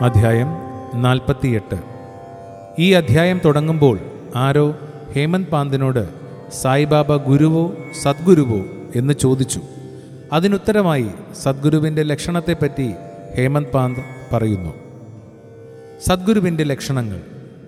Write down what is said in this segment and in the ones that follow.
അധ്യായം നാൽപ്പത്തിയെട്ട് ഈ അധ്യായം തുടങ്ങുമ്പോൾ ആരോ ഹേമന്ത് പാന്തിനോട് സായിബാബ ഗുരുവോ സദ്ഗുരുവോ എന്ന് ചോദിച്ചു അതിനുത്തരമായി സദ്ഗുരുവിൻ്റെ ലക്ഷണത്തെപ്പറ്റി ഹേമന്ത് പാന്ത് പറയുന്നു സദ്ഗുരുവിൻ്റെ ലക്ഷണങ്ങൾ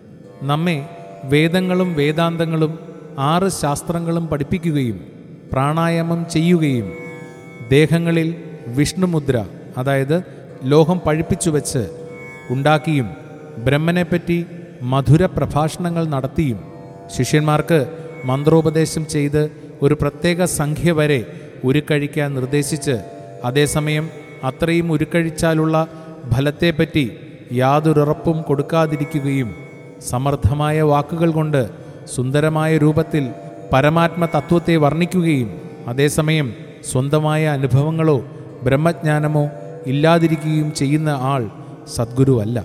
നമ്മെ വേദങ്ങളും വേദാന്തങ്ങളും ആറ് ശാസ്ത്രങ്ങളും പഠിപ്പിക്കുകയും പ്രാണായാമം ചെയ്യുകയും ദേഹങ്ങളിൽ വിഷ്ണുമുദ്ര അതായത് ലോഹം പഴിപ്പിച്ചു വെച്ച് ഉണ്ടാക്കിയും ബ്രഹ്മനെപ്പറ്റി മധുര പ്രഭാഷണങ്ങൾ നടത്തിയും ശിഷ്യന്മാർക്ക് മന്ത്രോപദേശം ചെയ്ത് ഒരു പ്രത്യേക സംഖ്യ വരെ ഉരുക്കഴിക്കാൻ നിർദ്ദേശിച്ച് അതേസമയം അത്രയും ഉരുക്കഴിച്ചാലുള്ള ഫലത്തെപ്പറ്റി യാതൊരുറപ്പും കൊടുക്കാതിരിക്കുകയും സമർത്ഥമായ വാക്കുകൾ കൊണ്ട് സുന്ദരമായ രൂപത്തിൽ പരമാത്മ തത്വത്തെ വർണ്ണിക്കുകയും അതേസമയം സ്വന്തമായ അനുഭവങ്ങളോ ബ്രഹ്മജ്ഞാനമോ ഇല്ലാതിരിക്കുകയും ചെയ്യുന്ന ആൾ സദ്ഗുരുവല്ല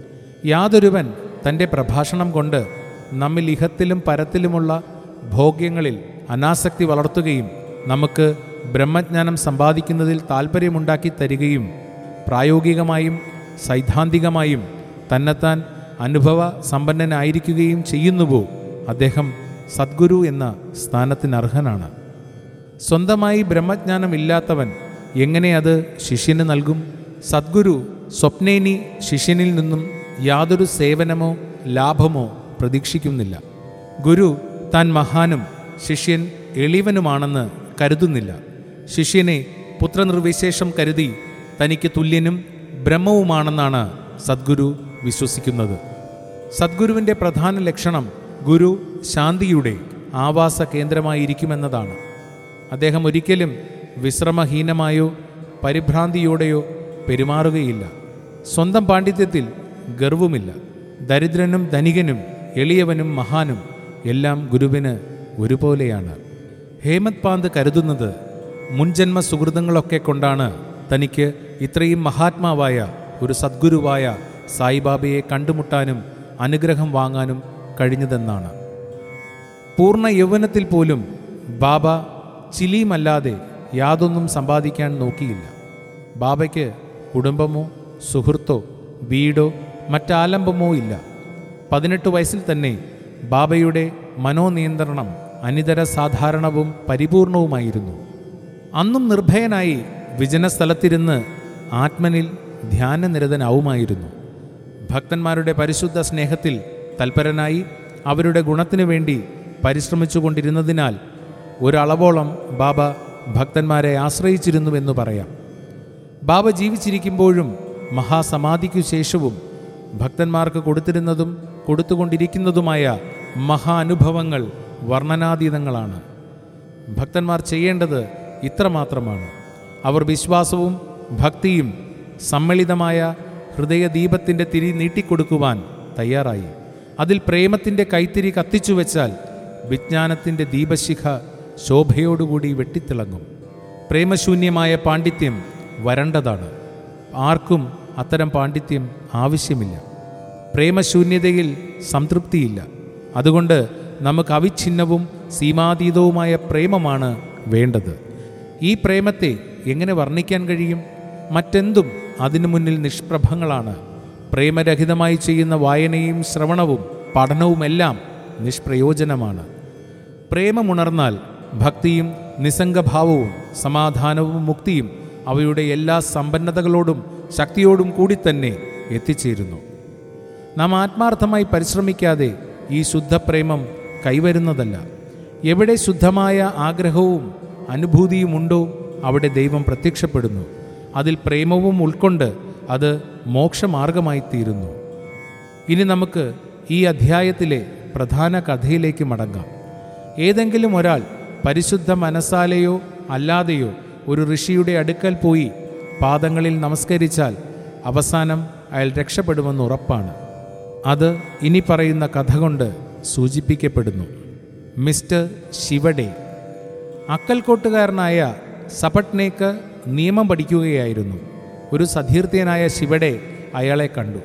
യാതൊരുവൻ തൻ്റെ പ്രഭാഷണം കൊണ്ട് നമ്മിൽ ഇഹത്തിലും പരത്തിലുമുള്ള ഭോഗ്യങ്ങളിൽ അനാസക്തി വളർത്തുകയും നമുക്ക് ബ്രഹ്മജ്ഞാനം സമ്പാദിക്കുന്നതിൽ താൽപ്പര്യമുണ്ടാക്കി തരികയും പ്രായോഗികമായും സൈദ്ധാന്തികമായും തന്നെത്താൻ അനുഭവ സമ്പന്നനായിരിക്കുകയും ചെയ്യുന്നുവോ അദ്ദേഹം സദ്ഗുരു എന്ന സ്ഥാനത്തിന് അർഹനാണ് സ്വന്തമായി ബ്രഹ്മജ്ഞാനം ഇല്ലാത്തവൻ എങ്ങനെ അത് ശിഷ്യന് നൽകും സദ്ഗുരു സ്വപ്നേനി ശിഷ്യനിൽ നിന്നും യാതൊരു സേവനമോ ലാഭമോ പ്രതീക്ഷിക്കുന്നില്ല ഗുരു താൻ മഹാനും ശിഷ്യൻ എളിവനുമാണെന്ന് കരുതുന്നില്ല ശിഷ്യനെ പുത്രനിർവിശേഷം കരുതി തനിക്ക് തുല്യനും ബ്രഹ്മവുമാണെന്നാണ് സദ്ഗുരു വിശ്വസിക്കുന്നത് സദ്ഗുരുവിൻ്റെ പ്രധാന ലക്ഷണം ഗുരു ശാന്തിയുടെ ആവാസ കേന്ദ്രമായിരിക്കുമെന്നതാണ് അദ്ദേഹം ഒരിക്കലും വിശ്രമഹീനമായോ പരിഭ്രാന്തിയോടെയോ പെരുമാറുകയില്ല സ്വന്തം പാണ്ഡിത്യത്തിൽ ഗർവുമില്ല ദരിദ്രനും ധനികനും എളിയവനും മഹാനും എല്ലാം ഗുരുവിന് ഒരുപോലെയാണ് ഹേമത് പാന്ത് കരുതുന്നത് മുൻജന്മ സുഹൃതങ്ങളൊക്കെ കൊണ്ടാണ് തനിക്ക് ഇത്രയും മഹാത്മാവായ ഒരു സദ്ഗുരുവായ സായിബാബയെ കണ്ടുമുട്ടാനും അനുഗ്രഹം വാങ്ങാനും കഴിഞ്ഞതെന്നാണ് പൂർണ്ണ യൗവനത്തിൽ പോലും ബാബ ചിലിയുമല്ലാതെ യാതൊന്നും സമ്പാദിക്കാൻ നോക്കിയില്ല ബാബയ്ക്ക് കുടുംബമോ സുഹൃത്തോ വീടോ മറ്റാലംബമോ ഇല്ല പതിനെട്ട് വയസ്സിൽ തന്നെ ബാബയുടെ മനോനിയന്ത്രണം അനിതര സാധാരണവും പരിപൂർണവുമായിരുന്നു അന്നും നിർഭയനായി വിജനസ്ഥലത്തിരുന്ന് ആത്മനിൽ ധ്യാനനിരതനാവുമായിരുന്നു ഭക്തന്മാരുടെ പരിശുദ്ധ സ്നേഹത്തിൽ തൽപരനായി അവരുടെ ഗുണത്തിനു വേണ്ടി പരിശ്രമിച്ചുകൊണ്ടിരുന്നതിനാൽ ഒരളവോളം ബാബ ഭക്തന്മാരെ ആശ്രയിച്ചിരുന്നുവെന്ന് പറയാം ബാബ ജീവിച്ചിരിക്കുമ്പോഴും മഹാസമാധിക്കു ശേഷവും ഭക്തന്മാർക്ക് കൊടുത്തിരുന്നതും കൊടുത്തുകൊണ്ടിരിക്കുന്നതുമായ മഹാനുഭവങ്ങൾ വർണ്ണനാതീതങ്ങളാണ് ഭക്തന്മാർ ചെയ്യേണ്ടത് ഇത്രമാത്രമാണ് അവർ വിശ്വാസവും ഭക്തിയും സമ്മളിതമായ ഹൃദയദീപത്തിൻ്റെ തിരി നീട്ടിക്കൊടുക്കുവാൻ തയ്യാറായി അതിൽ പ്രേമത്തിൻ്റെ കൈത്തിരി കത്തിച്ചു വെച്ചാൽ വിജ്ഞാനത്തിൻ്റെ ദീപശിഖ ശോഭയോടുകൂടി വെട്ടിത്തിളങ്ങും പ്രേമശൂന്യമായ പാണ്ഡിത്യം വരണ്ടതാണ് ആർക്കും അത്തരം പാണ്ഡിത്യം ആവശ്യമില്ല പ്രേമശൂന്യതയിൽ സംതൃപ്തിയില്ല അതുകൊണ്ട് നമുക്ക് അവിഛിന്നവും സീമാതീതവുമായ പ്രേമമാണ് വേണ്ടത് ഈ പ്രേമത്തെ എങ്ങനെ വർണ്ണിക്കാൻ കഴിയും മറ്റെന്തും അതിനു മുന്നിൽ നിഷ്പ്രഭങ്ങളാണ് പ്രേമരഹിതമായി ചെയ്യുന്ന വായനയും ശ്രവണവും പഠനവുമെല്ലാം നിഷ്പ്രയോജനമാണ് പ്രേമമുണർന്നാൽ ഭക്തിയും നിസ്സംഗഭാവവും സമാധാനവും മുക്തിയും അവയുടെ എല്ലാ സമ്പന്നതകളോടും ശക്തിയോടും കൂടി തന്നെ എത്തിച്ചേരുന്നു നാം ആത്മാർത്ഥമായി പരിശ്രമിക്കാതെ ഈ ശുദ്ധപ്രേമം കൈവരുന്നതല്ല എവിടെ ശുദ്ധമായ ആഗ്രഹവും അനുഭൂതിയുമുണ്ടോ അവിടെ ദൈവം പ്രത്യക്ഷപ്പെടുന്നു അതിൽ പ്രേമവും ഉൾക്കൊണ്ട് അത് മോക്ഷമാർഗമായി തീരുന്നു ഇനി നമുക്ക് ഈ അധ്യായത്തിലെ പ്രധാന കഥയിലേക്ക് മടങ്ങാം ഏതെങ്കിലും ഒരാൾ പരിശുദ്ധ മനസ്സാലെയോ അല്ലാതെയോ ഒരു ഋഷിയുടെ അടുക്കൽ പോയി പാദങ്ങളിൽ നമസ്കരിച്ചാൽ അവസാനം അയാൾ രക്ഷപ്പെടുമെന്ന് ഉറപ്പാണ് അത് ഇനി പറയുന്ന കഥ കൊണ്ട് സൂചിപ്പിക്കപ്പെടുന്നു മിസ്റ്റർ ശിവഡേ അക്കൽക്കോട്ടുകാരനായ സപട്നേക്ക് നിയമം പഠിക്കുകയായിരുന്നു ഒരു സതീർത്ഥ്യനായ ശിവഡെ അയാളെ കണ്ടു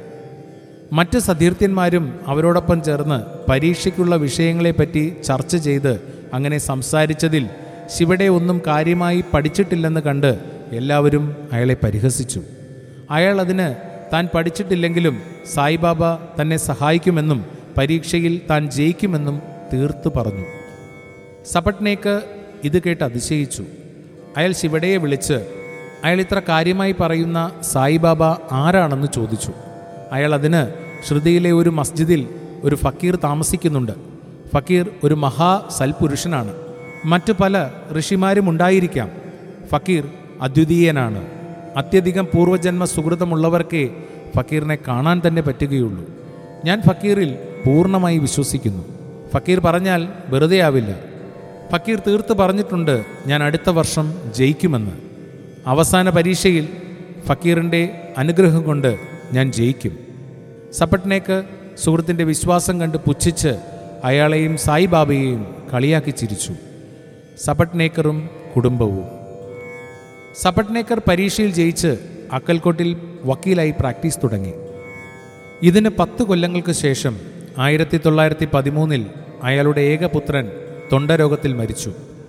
മറ്റ് സതീർത്ഥ്യന്മാരും അവരോടൊപ്പം ചേർന്ന് പരീക്ഷയ്ക്കുള്ള വിഷയങ്ങളെപ്പറ്റി ചർച്ച ചെയ്ത് അങ്ങനെ സംസാരിച്ചതിൽ ശിവടെ ഒന്നും കാര്യമായി പഠിച്ചിട്ടില്ലെന്ന് കണ്ട് എല്ലാവരും അയാളെ പരിഹസിച്ചു അയാൾ അതിന് താൻ പഠിച്ചിട്ടില്ലെങ്കിലും സായിബാബ തന്നെ സഹായിക്കുമെന്നും പരീക്ഷയിൽ താൻ ജയിക്കുമെന്നും തീർത്തു പറഞ്ഞു സപട്നേക്ക് ഇത് കേട്ട് അതിശയിച്ചു അയാൾ ശിവടയെ വിളിച്ച് അയാൾ ഇത്ര കാര്യമായി പറയുന്ന സായിബാബ ആരാണെന്ന് ചോദിച്ചു അയാൾ അതിന് ശ്രുതിയിലെ ഒരു മസ്ജിദിൽ ഒരു ഫക്കീർ താമസിക്കുന്നുണ്ട് ഫക്കീർ ഒരു മഹാ സൽപുരുഷനാണ് മറ്റു പല ഋഷിമാരും ഉണ്ടായിരിക്കാം ഫക്കീർ അദ്വിതീയനാണ് അത്യധികം പൂർവജന്മ സുഹൃതമുള്ളവർക്കേ ഫക്കീറിനെ കാണാൻ തന്നെ പറ്റുകയുള്ളൂ ഞാൻ ഫക്കീറിൽ പൂർണ്ണമായി വിശ്വസിക്കുന്നു ഫക്കീർ പറഞ്ഞാൽ വെറുതെ ആവില്ല ഫക്കീർ തീർത്ത് പറഞ്ഞിട്ടുണ്ട് ഞാൻ അടുത്ത വർഷം ജയിക്കുമെന്ന് അവസാന പരീക്ഷയിൽ ഫക്കീറിൻ്റെ അനുഗ്രഹം കൊണ്ട് ഞാൻ ജയിക്കും സപ്പട്നേക്ക് സുഹൃത്തിൻ്റെ വിശ്വാസം കണ്ട് പുച്ഛിച്ച് അയാളെയും സായിബാബയെയും കളിയാക്കി ചിരിച്ചു സപ്പട്നേക്കറും കുടുംബവും സപ്പട്നേക്കർ പരീക്ഷയിൽ ജയിച്ച് അക്കൽക്കോട്ടിൽ വക്കീലായി പ്രാക്ടീസ് തുടങ്ങി ഇതിന് പത്ത് കൊല്ലങ്ങൾക്ക് ശേഷം ആയിരത്തി തൊള്ളായിരത്തി പതിമൂന്നിൽ അയാളുടെ ഏകപുത്രൻ തൊണ്ടരോഗത്തിൽ മരിച്ചു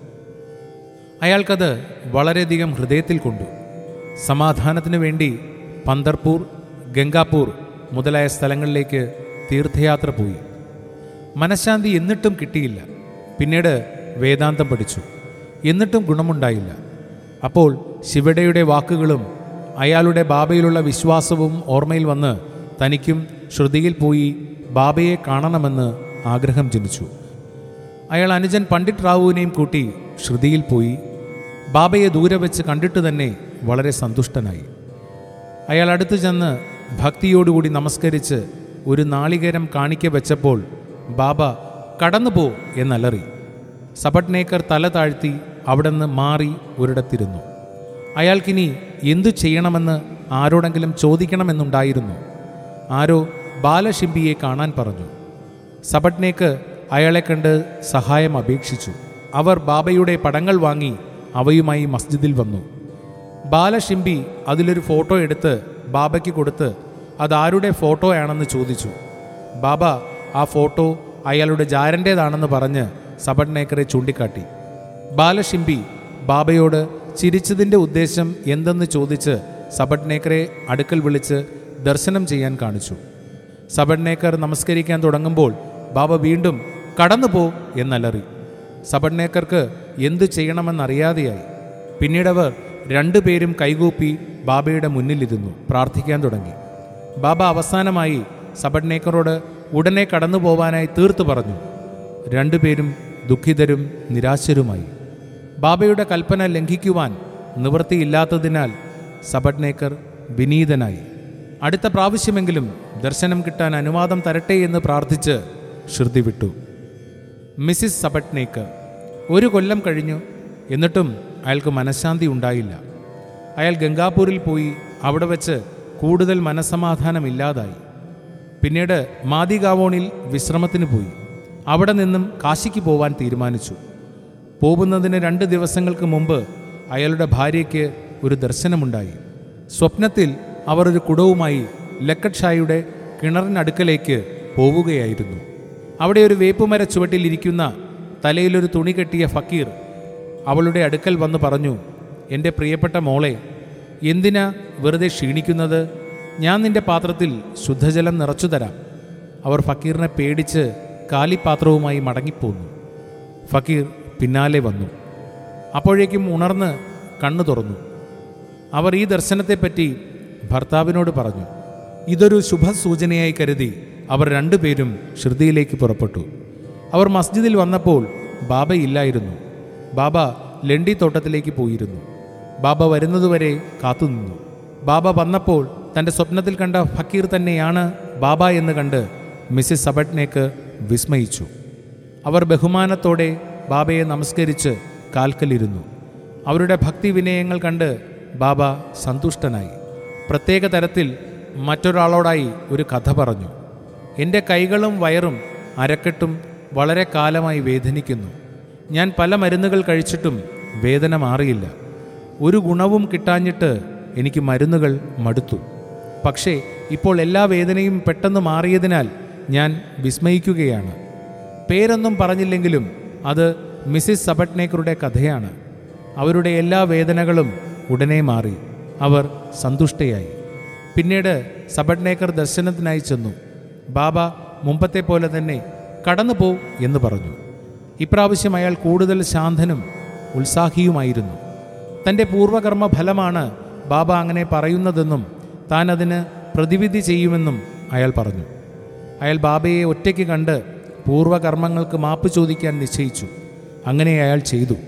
അയാൾക്കത് വളരെയധികം ഹൃദയത്തിൽ കൊണ്ടു സമാധാനത്തിനു വേണ്ടി പന്തർപൂർ ഗംഗാപൂർ മുതലായ സ്ഥലങ്ങളിലേക്ക് തീർത്ഥയാത്ര പോയി മനഃശാന്തി എന്നിട്ടും കിട്ടിയില്ല പിന്നീട് വേദാന്തം പഠിച്ചു എന്നിട്ടും ഗുണമുണ്ടായില്ല അപ്പോൾ ശിവടയുടെ വാക്കുകളും അയാളുടെ ബാബയിലുള്ള വിശ്വാസവും ഓർമ്മയിൽ വന്ന് തനിക്കും ശ്രുതിയിൽ പോയി ബാബയെ കാണണമെന്ന് ആഗ്രഹം ജനിച്ചു അയാൾ അനുജൻ പണ്ഡിറ്റ് റാവുവിനെയും കൂട്ടി ശ്രുതിയിൽ പോയി ബാബയെ ദൂരെ വെച്ച് കണ്ടിട്ട് തന്നെ വളരെ സന്തുഷ്ടനായി അയാൾ അടുത്തു ചെന്ന് ഭക്തിയോടുകൂടി നമസ്കരിച്ച് ഒരു നാളികേരം കാണിക്ക വെച്ചപ്പോൾ ബാബ കടന്നുപോ എന്നലറി സബട്നേക്കർ തല താഴ്ത്തി അവിടുന്ന് മാറി ഒരിടത്തിരുന്നു അയാൾക്കിനി എന്തു ചെയ്യണമെന്ന് ആരോടെങ്കിലും ചോദിക്കണമെന്നുണ്ടായിരുന്നു ആരോ ബാലഷിംബിയെ കാണാൻ പറഞ്ഞു സബട്നേക്ക് അയാളെ കണ്ട് സഹായം അപേക്ഷിച്ചു അവർ ബാബയുടെ പടങ്ങൾ വാങ്ങി അവയുമായി മസ്ജിദിൽ വന്നു ബാലഷിംബി അതിലൊരു ഫോട്ടോ എടുത്ത് ബാബയ്ക്ക് കൊടുത്ത് അതാരുടെ ഫോട്ടോയാണെന്ന് ചോദിച്ചു ബാബ ആ ഫോട്ടോ അയാളുടെ ജാരൻ്റേതാണെന്ന് പറഞ്ഞ് സബട്നേക്കറെ ചൂണ്ടിക്കാട്ടി ബാലഷിംബി ബാബയോട് ചിരിച്ചതിൻ്റെ ഉദ്ദേശം എന്തെന്ന് ചോദിച്ച് സബട്നേക്കറെ അടുക്കൽ വിളിച്ച് ദർശനം ചെയ്യാൻ കാണിച്ചു സബട്നേക്കർ നമസ്കരിക്കാൻ തുടങ്ങുമ്പോൾ ബാബ വീണ്ടും കടന്നു പോ എന്നലറി സബട്നേക്കർക്ക് എന്തു ചെയ്യണമെന്നറിയാതെയായി പിന്നീടവർ രണ്ടുപേരും കൈകൂപ്പി ബാബയുടെ മുന്നിലിരുന്നു പ്രാർത്ഥിക്കാൻ തുടങ്ങി ബാബ അവസാനമായി സബട്നേക്കറോട് ഉടനെ കടന്നു പോവാനായി തീർത്തു പറഞ്ഞു രണ്ടുപേരും ദുഃഖിതരും നിരാശരുമായി ബാബയുടെ കൽപ്പന ലംഘിക്കുവാൻ നിവൃത്തിയില്ലാത്തതിനാൽ സബട്നേക്കർ വിനീതനായി അടുത്ത പ്രാവശ്യമെങ്കിലും ദർശനം കിട്ടാൻ അനുവാദം തരട്ടെ എന്ന് പ്രാർത്ഥിച്ച് ശ്രുതി വിട്ടു മിസ്സിസ് സബട്നേക്കർ ഒരു കൊല്ലം കഴിഞ്ഞു എന്നിട്ടും അയാൾക്ക് മനഃശാന്തി ഉണ്ടായില്ല അയാൾ ഗംഗാപൂരിൽ പോയി അവിടെ വെച്ച് കൂടുതൽ മനസ്സമാധാനമില്ലാതായി പിന്നീട് മാദിഗാവോണിൽ വിശ്രമത്തിന് പോയി അവിടെ നിന്നും കാശിക്ക് പോവാൻ തീരുമാനിച്ചു പോകുന്നതിന് രണ്ട് ദിവസങ്ങൾക്ക് മുമ്പ് അയാളുടെ ഭാര്യയ്ക്ക് ഒരു ദർശനമുണ്ടായി സ്വപ്നത്തിൽ അവർ ഒരു കുടവുമായി ലക്കട്ട് ഷായുടെ കിണറിനടുക്കലേക്ക് പോവുകയായിരുന്നു അവിടെ ഒരു വേപ്പുമര ചുവട്ടിലിരിക്കുന്ന തലയിലൊരു തുണി കെട്ടിയ ഫക്കീർ അവളുടെ അടുക്കൽ വന്ന് പറഞ്ഞു എൻ്റെ പ്രിയപ്പെട്ട മോളെ എന്തിനാ വെറുതെ ക്ഷീണിക്കുന്നത് ഞാൻ നിന്റെ പാത്രത്തിൽ ശുദ്ധജലം നിറച്ചു തരാം അവർ ഫക്കീറിനെ പേടിച്ച് കാലിപ്പാത്രവുമായി മടങ്ങിപ്പോന്നു ഫക്കീർ പിന്നാലെ വന്നു അപ്പോഴേക്കും ഉണർന്ന് കണ്ണു തുറന്നു അവർ ഈ ദർശനത്തെപ്പറ്റി ഭർത്താവിനോട് പറഞ്ഞു ഇതൊരു ശുഭസൂചനയായി കരുതി അവർ രണ്ടുപേരും ശ്രുതിയിലേക്ക് പുറപ്പെട്ടു അവർ മസ്ജിദിൽ വന്നപ്പോൾ ബാബയില്ലായിരുന്നു ബാബ ലണ്ടി തോട്ടത്തിലേക്ക് പോയിരുന്നു ബാബ വരുന്നതുവരെ കാത്തുനിന്നു ബാബ വന്നപ്പോൾ തൻ്റെ സ്വപ്നത്തിൽ കണ്ട ഫക്കീർ തന്നെയാണ് ബാബ എന്ന് കണ്ട് മിസ്സിസ് സബട്നേക്ക് വിസ്മയിച്ചു അവർ ബഹുമാനത്തോടെ ബാബയെ നമസ്കരിച്ച് കാൽക്കലിരുന്നു അവരുടെ ഭക്തി വിനയങ്ങൾ കണ്ട് ബാബ സന്തുഷ്ടനായി പ്രത്യേക തരത്തിൽ മറ്റൊരാളോടായി ഒരു കഥ പറഞ്ഞു എൻ്റെ കൈകളും വയറും അരക്കെട്ടും വളരെ കാലമായി വേദനിക്കുന്നു ഞാൻ പല മരുന്നുകൾ കഴിച്ചിട്ടും വേദന മാറിയില്ല ഒരു ഗുണവും കിട്ടാഞ്ഞിട്ട് എനിക്ക് മരുന്നുകൾ മടുത്തു പക്ഷേ ഇപ്പോൾ എല്ലാ വേദനയും പെട്ടെന്ന് മാറിയതിനാൽ ഞാൻ വിസ്മയിക്കുകയാണ് പേരൊന്നും പറഞ്ഞില്ലെങ്കിലും അത് മിസ്സിസ് സബട്നേക്കറുടെ കഥയാണ് അവരുടെ എല്ലാ വേദനകളും ഉടനെ മാറി അവർ സന്തുഷ്ടയായി പിന്നീട് സബഡ്നേക്കർ ദർശനത്തിനായി ചെന്നു ബാബ മുമ്പത്തെ പോലെ തന്നെ കടന്നു പോ എന്ന് പറഞ്ഞു ഇപ്രാവശ്യം അയാൾ കൂടുതൽ ശാന്തനും ഉത്സാഹിയുമായിരുന്നു തൻ്റെ പൂർവകർമ്മ ഫലമാണ് ബാബ അങ്ങനെ പറയുന്നതെന്നും താൻ അതിന് പ്രതിവിധി ചെയ്യുമെന്നും അയാൾ പറഞ്ഞു അയാൾ ബാബയെ ഒറ്റയ്ക്ക് കണ്ട് പൂർവകർമ്മങ്ങൾക്ക് മാപ്പ് ചോദിക്കാൻ നിശ്ചയിച്ചു അങ്ങനെ അയാൾ ചെയ്തു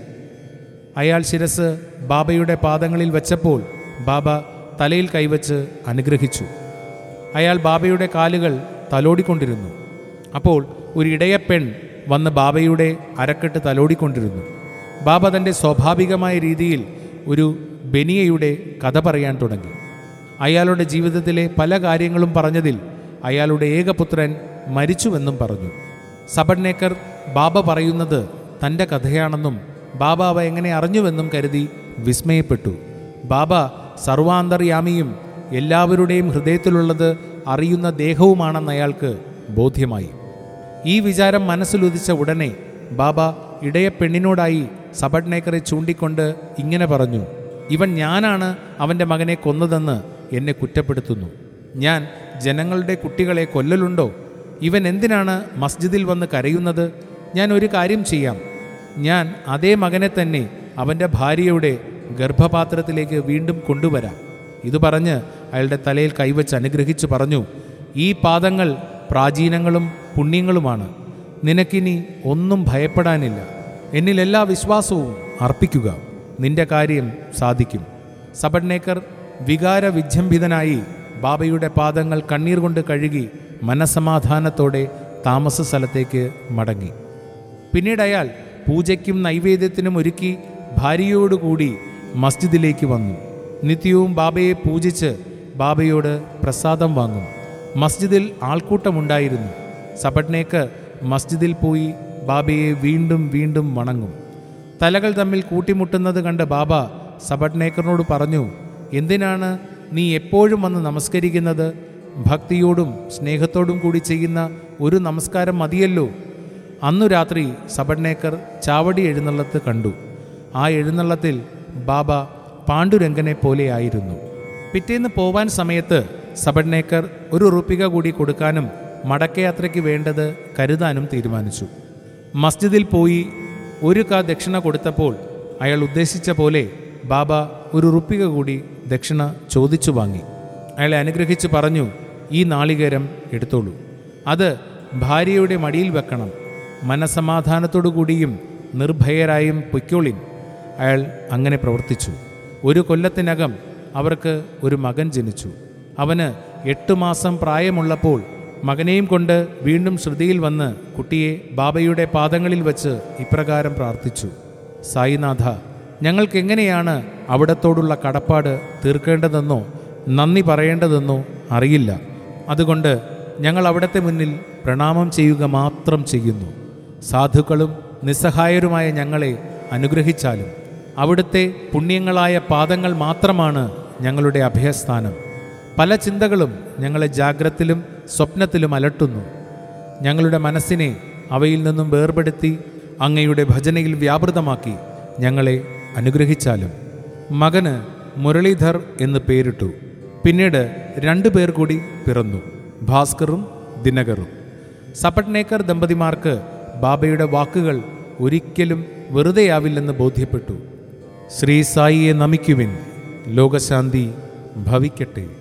അയാൾ ശിരസ് ബാബയുടെ പാദങ്ങളിൽ വെച്ചപ്പോൾ ബാബ തലയിൽ കൈവച്ച് അനുഗ്രഹിച്ചു അയാൾ ബാബയുടെ കാലുകൾ തലോടിക്കൊണ്ടിരുന്നു അപ്പോൾ ഒരു ഇടയപ്പെൺ വന്ന് ബാബയുടെ അരക്കെട്ട് തലോടിക്കൊണ്ടിരുന്നു ബാബ തൻ്റെ സ്വാഭാവികമായ രീതിയിൽ ഒരു ബെനിയയുടെ കഥ പറയാൻ തുടങ്ങി അയാളുടെ ജീവിതത്തിലെ പല കാര്യങ്ങളും പറഞ്ഞതിൽ അയാളുടെ ഏകപുത്രൻ മരിച്ചുവെന്നും പറഞ്ഞു സബഡ്നേക്കർ ബാബ പറയുന്നത് തൻ്റെ കഥയാണെന്നും ബാബ അവ എങ്ങനെ അറിഞ്ഞുവെന്നും കരുതി വിസ്മയപ്പെട്ടു ബാബ സർവാന്തർയാമിയും എല്ലാവരുടെയും ഹൃദയത്തിലുള്ളത് അറിയുന്ന ദേഹവുമാണെന്ന് അയാൾക്ക് ബോധ്യമായി ഈ വിചാരം മനസ്സിലുദിച്ച ഉടനെ ബാബ ഇടയപ്പെണ്ണിനോടായി സബഡ്നേക്കറെ ചൂണ്ടിക്കൊണ്ട് ഇങ്ങനെ പറഞ്ഞു ഇവൻ ഞാനാണ് അവൻ്റെ മകനെ കൊന്നതെന്ന് എന്നെ കുറ്റപ്പെടുത്തുന്നു ഞാൻ ജനങ്ങളുടെ കുട്ടികളെ കൊല്ലലുണ്ടോ ഇവൻ എന്തിനാണ് മസ്ജിദിൽ വന്ന് കരയുന്നത് ഞാൻ ഒരു കാര്യം ചെയ്യാം ഞാൻ അതേ മകനെ തന്നെ അവൻ്റെ ഭാര്യയുടെ ഗർഭപാത്രത്തിലേക്ക് വീണ്ടും കൊണ്ടുവരാം ഇത് പറഞ്ഞ് അയാളുടെ തലയിൽ കൈവച്ച് അനുഗ്രഹിച്ചു പറഞ്ഞു ഈ പാദങ്ങൾ പ്രാചീനങ്ങളും പുണ്യങ്ങളുമാണ് നിനക്കിനി ഒന്നും ഭയപ്പെടാനില്ല എന്നിൽ എല്ലാ വിശ്വാസവും അർപ്പിക്കുക നിന്റെ കാര്യം സാധിക്കും സബഡ്നേക്കർ വികാര വിജൃംഭിതനായി ബാബയുടെ പാദങ്ങൾ കണ്ണീർ കൊണ്ട് കഴുകി മനസമാധാനത്തോടെ താമസ സ്ഥലത്തേക്ക് മടങ്ങി പിന്നീട് അയാൾ പൂജയ്ക്കും നൈവേദ്യത്തിനും ഒരുക്കി ഭാര്യയോടുകൂടി മസ്ജിദിലേക്ക് വന്നു നിത്യവും ബാബയെ പൂജിച്ച് ബാബയോട് പ്രസാദം വാങ്ങും മസ്ജിദിൽ ആൾക്കൂട്ടമുണ്ടായിരുന്നു സബഡ്നേക്ക് മസ്ജിദിൽ പോയി ബാബയെ വീണ്ടും വീണ്ടും വണങ്ങും തലകൾ തമ്മിൽ കൂട്ടിമുട്ടുന്നത് കണ്ട് ബാബ സബഡ്നേക്കറിനോട് പറഞ്ഞു എന്തിനാണ് നീ എപ്പോഴും വന്ന് നമസ്കരിക്കുന്നത് ഭക്തിയോടും സ്നേഹത്തോടും കൂടി ചെയ്യുന്ന ഒരു നമസ്കാരം മതിയല്ലോ അന്നു രാത്രി സബഡ്നേക്കർ ചാവടി എഴുന്നള്ളത്ത് കണ്ടു ആ എഴുന്നള്ളത്തിൽ ബാബ പാണ്ഡുരംഗനെ പോലെയായിരുന്നു പിറ്റേന്ന് പോവാൻ സമയത്ത് സബഡ്നേക്കർ ഒരു റുപ്പിക കൂടി കൊടുക്കാനും മടക്കയാത്രയ്ക്ക് വേണ്ടത് കരുതാനും തീരുമാനിച്ചു മസ്ജിദിൽ പോയി ഒരു കാ ദക്ഷിണ കൊടുത്തപ്പോൾ അയാൾ ഉദ്ദേശിച്ച പോലെ ബാബ ഒരു റുപ്പിക കൂടി ദക്ഷിണ ചോദിച്ചു വാങ്ങി അയാളെ അനുഗ്രഹിച്ച് പറഞ്ഞു ഈ നാളികേരം എടുത്തോളൂ അത് ഭാര്യയുടെ മടിയിൽ വെക്കണം മനസമാധാനത്തോടു കൂടിയും നിർഭയരായും പൊയ്ക്കോളിൻ അയാൾ അങ്ങനെ പ്രവർത്തിച്ചു ഒരു കൊല്ലത്തിനകം അവർക്ക് ഒരു മകൻ ജനിച്ചു അവന് എട്ട് മാസം പ്രായമുള്ളപ്പോൾ മകനെയും കൊണ്ട് വീണ്ടും ശ്രുതിയിൽ വന്ന് കുട്ടിയെ ബാബയുടെ പാദങ്ങളിൽ വച്ച് ഇപ്രകാരം പ്രാർത്ഥിച്ചു സായിനാഥ ഞങ്ങൾക്ക് എങ്ങനെയാണ് അവിടത്തോടുള്ള കടപ്പാട് തീർക്കേണ്ടതെന്നോ നന്ദി പറയേണ്ടതെന്നോ അറിയില്ല അതുകൊണ്ട് ഞങ്ങൾ അവിടത്തെ മുന്നിൽ പ്രണാമം ചെയ്യുക മാത്രം ചെയ്യുന്നു സാധുക്കളും നിസ്സഹായരുമായ ഞങ്ങളെ അനുഗ്രഹിച്ചാലും അവിടുത്തെ പുണ്യങ്ങളായ പാദങ്ങൾ മാത്രമാണ് ഞങ്ങളുടെ അഭയസ്ഥാനം പല ചിന്തകളും ഞങ്ങളെ ജാഗ്രത്തിലും സ്വപ്നത്തിലും അലട്ടുന്നു ഞങ്ങളുടെ മനസ്സിനെ അവയിൽ നിന്നും വേർപെടുത്തി അങ്ങയുടെ ഭജനയിൽ വ്യാപൃതമാക്കി ഞങ്ങളെ അനുഗ്രഹിച്ചാലും മകന് മുരളീധർ എന്ന് പേരിട്ടു പിന്നീട് രണ്ടു പേർ കൂടി പിറന്നു ഭാസ്കറും ദിനകറും സപട്നേക്കർ ദമ്പതിമാർക്ക് ബാബയുടെ വാക്കുകൾ ഒരിക്കലും വെറുതെയാവില്ലെന്ന് ബോധ്യപ്പെട്ടു ശ്രീ സായിയെ നമിക്കുവിൻ ലോകശാന്തി ഭവിക്കട്ടെ